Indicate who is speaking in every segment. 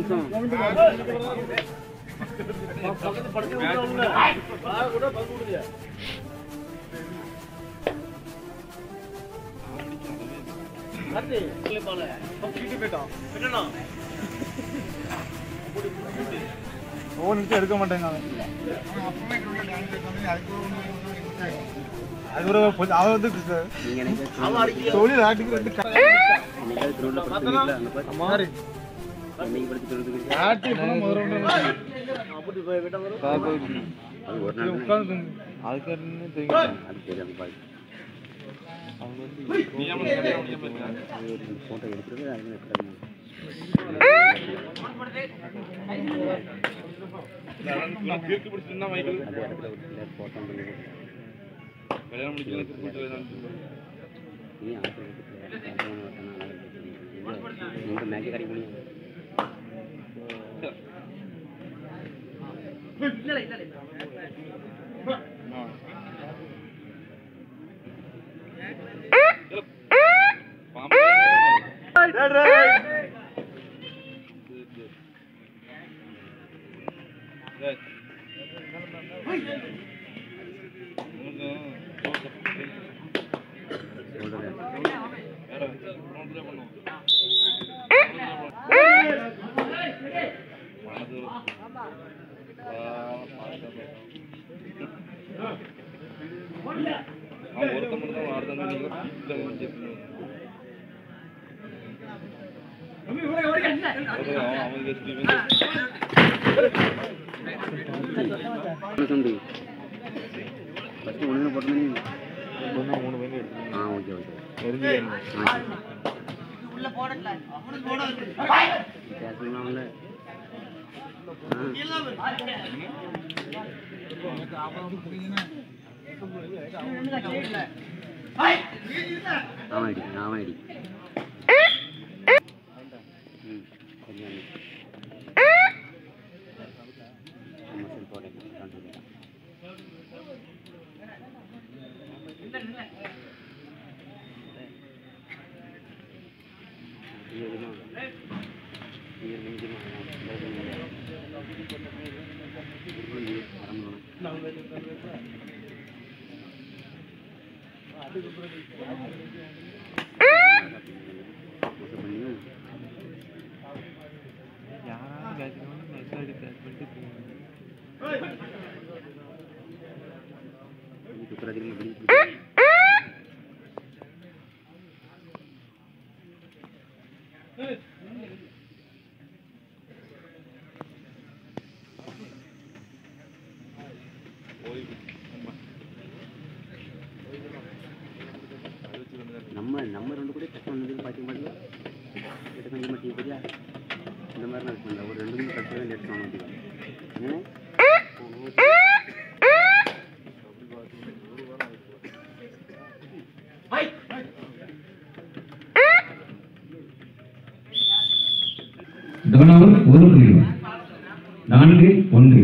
Speaker 1: நிமிஷம்
Speaker 2: ஃபோன் எடுத்து எடுக்க மாட்டேங்க அவன் அது ஒரு பொ- அவன் வந்து
Speaker 1: நீங்க எனக்கு
Speaker 2: தொழில் ஆட்டுக்கு ரெண்டு க-
Speaker 1: என்னைக்காவது திருவண்ணா படுத்துவீங்களா அந்த பாரு என்னைக்கு படுத்து சொல்லுது
Speaker 2: ஆட்டு இப்ப தான் முதல்ல ஒண்ணு
Speaker 1: அது ஒரு நாள் தான்
Speaker 2: உட்கார்ந்து அதுக்கு என்ன தெரியும்
Speaker 1: அது சரி அந்த பாரு
Speaker 2: அவங்க வந்து
Speaker 1: ஃபோட்டோ எடுக்கிறது அது எடுக்கிறது அந்த இடத்துல ஒரு சில ஃபோட்டோ பண்ணி நீ ஆசிரியர் எங்க மேட்ச் கிடைக்க முடியும் சொல்றது என்ன தம்பி ஃபஸ்ட்டு ஒன்று போட்டோமே
Speaker 2: ஒண்ணு மூணு பேர் எடுத்து
Speaker 1: ஆ ஓகே ஓகே
Speaker 2: நெருங்கி
Speaker 1: ஆ பேசலாம்ல ஆமாம் அடி ஆமாம் அடி ம் கொஞ்சம் ஆமாம் சரி போட்டேன் கான்செப்ட்
Speaker 2: யாராவது பேசுறவங்க மெசேஜ் பேஸ் பண்ணிட்டு போகணும்
Speaker 1: நம்ம நம்ம ரெண்டு கூட டக்கு வந்தது பார்க்க மாட்டேங்க கிட்ட கொஞ்சம் மாட்டீங்க சரியா இந்த மாதிரி நான் பண்ணல ஒரு ரெண்டு மூணு கட்டு தான் எடுத்து வாங்க மாட்டேங்க
Speaker 3: டோனாவர் ஒரு புள்ளி நான்கு ஒன்று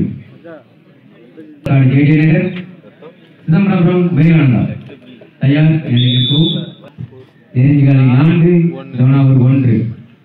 Speaker 3: ஜேடி நகர் சிதம்பரம் விவேகானந்தா தயார் நிலையிற்கு தேனிகாலை நான்கு டோனாவர் ஒன்று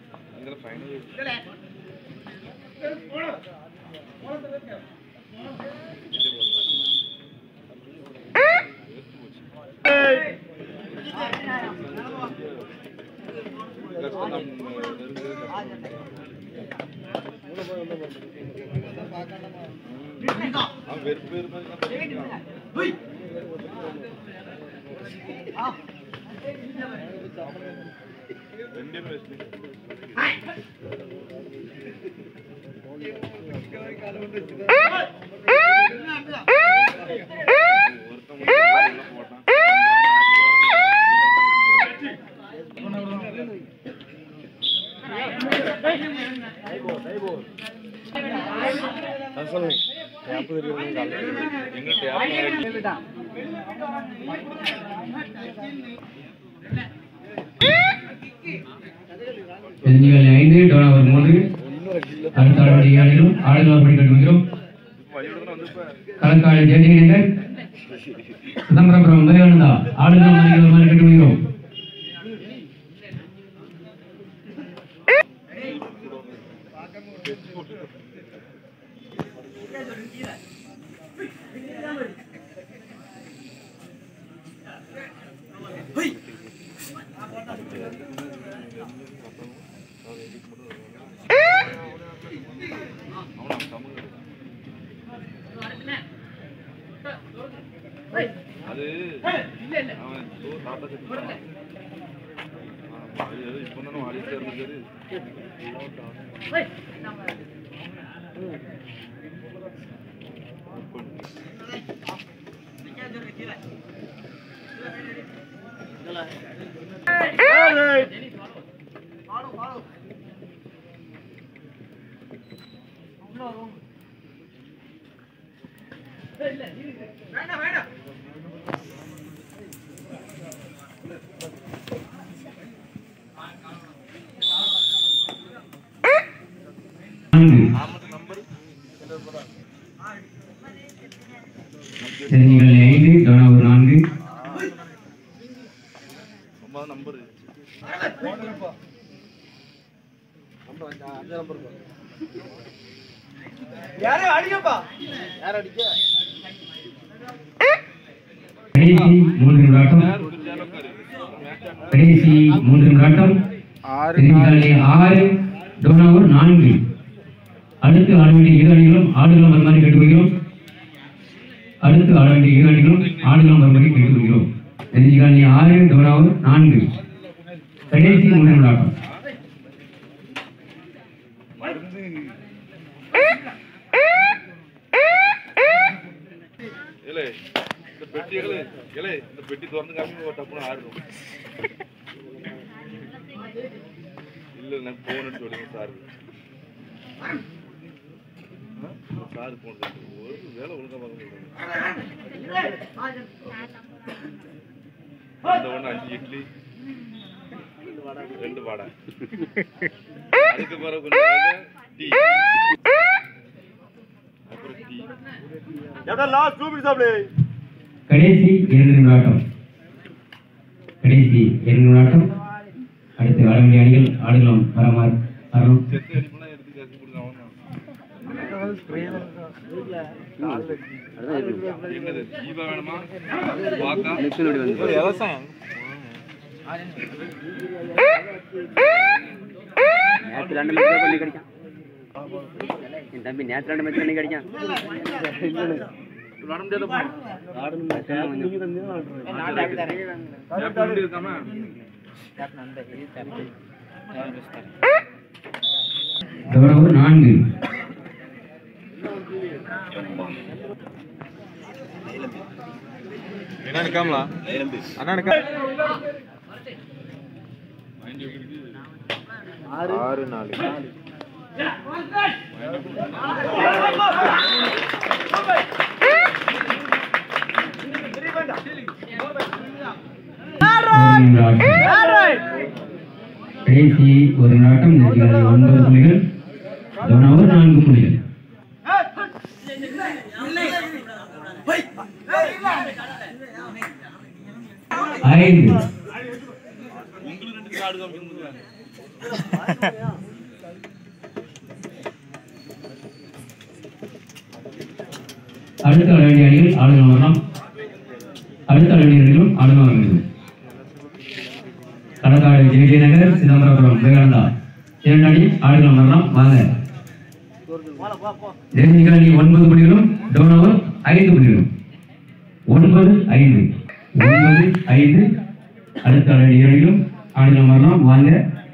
Speaker 3: தேனிகாலை ஐந்து டோனாவர் மூன்று அடுத்த ஆளுநரும் ஆளுநர் படி கட்டுகிறோம் களக்காடு ஜேடி நகர் சிதம்பரம் விவேகானந்தா ஆளுநர் மணிகள் மாதிரி கட்டுகிறோம்
Speaker 4: அது அவன் தோ தாத்தா செத்து அது இப்போ தானே ஆடிட்டு இருந்துச்சு
Speaker 3: நான்கு செஞ்சிகள் ஐந்து தோனாவூர் நான்கு
Speaker 4: ரொம்ப நம்பர்
Speaker 3: கடைசி மூன்று நிமிடம் கடைசி மூன்று நிமிடம் செஞ்சிகள் ஆறு தோனாவூர் நான்கு அடுத்து ஆட வேண்டிய இரு அணிகளும் ஆடுகளம் வருமாறு கேட்டுக்கொள்கிறோம் அடுத்து ஆட வேண்டிய இரு அணிகளும் ஆடுகளம் வருமாறு கேட்டுக்கொள்கிறோம் செஞ்சிகள் ஆறு தோனாவூர் நான்கு கடைசி மூன்று நிமிடம்
Speaker 4: ஏலே இந்த பெட்டி ஏலே ஏலே இந்த பெட்டி திறந்து காமி ஒரு டப்புனு ஆடுறோம் இல்ல நான் போன் எடுத்து விடுங்க சார் சார் போன் ஒரு வேலை ஒழுங்கா பார்க்க இந்த ஒண்ணு அஞ்சு இட்லி ரெண்டு வடை அதுக்கு பிறகு கொஞ்சம் டீ அப்புறம் டீ
Speaker 3: கடைசி இரண்டு நிமிடம் கடைசி இரண்டு நிமிடம் அடுத்து ஆட வேண்டிய அணிகள் ஆடுகளம் வரமாறு வரணும்
Speaker 4: செத்து அடிப்பெல்லாம் எடுத்து கசி கொடுங்க
Speaker 1: அதுதான் இருக்கு
Speaker 4: என்னது ஜீவா வேணுமா வாக்கா
Speaker 1: நெக்ஸ்ட் நோடி வந்து நேற்று ரெண்டு மேட்ச் பண்ணி கிடைக்கும் என் தம்பி நேற்று ரெண்டு மேட்ச் பண்ணி கிடைக்கும்
Speaker 4: விளாட முடியாதப்பா கேப்டன் எப்படி இருக்காம
Speaker 3: கௌரவம் நான்கு
Speaker 4: என்ன நிக்காமலா அண்ணா நிக்கா ஆறு நாலு
Speaker 3: ஒரு நிமிடம். கடைசி ஒரு நிமிடம் நெஞ்சுகள் ஒன்பது புள்ளிகள் கௌரவம் நான்கு புள்ளிகள் ஐந்து
Speaker 4: உங்களுக்கு ரெண்டு கார்டு காமிக்கணும்
Speaker 3: அடுத்த ஆட வேண்டிய அணிகள் ஆடுகளம் வரலாம் அடுத்த ஆட வேண்டிய அணிகளும் ஆடுகளம் வர வேண்டும் கடற்காடு ஜெயஜி நகர் சிதம்பரபுரம் விவேகானந்தா இரண்டு அணி ஆடுகளம் வரலாம் வாங்க தேசிய அணி ஒன்பது புள்ளிகளும் டோனோவர் ஐந்து புள்ளிகளும் ஒன்பது ஐந்து ஒன்பது ஐந்து அடுத்த ஆட வேண்டிய அணிகளும் ஆடுகளம் வரலாம் வாங்க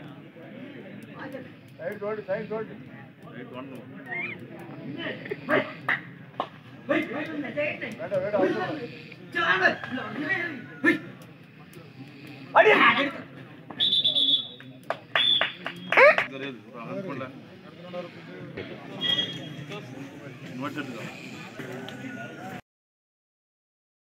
Speaker 4: தெரியாது ஒரு ஆள் பண்ணல இன்வெர்டர்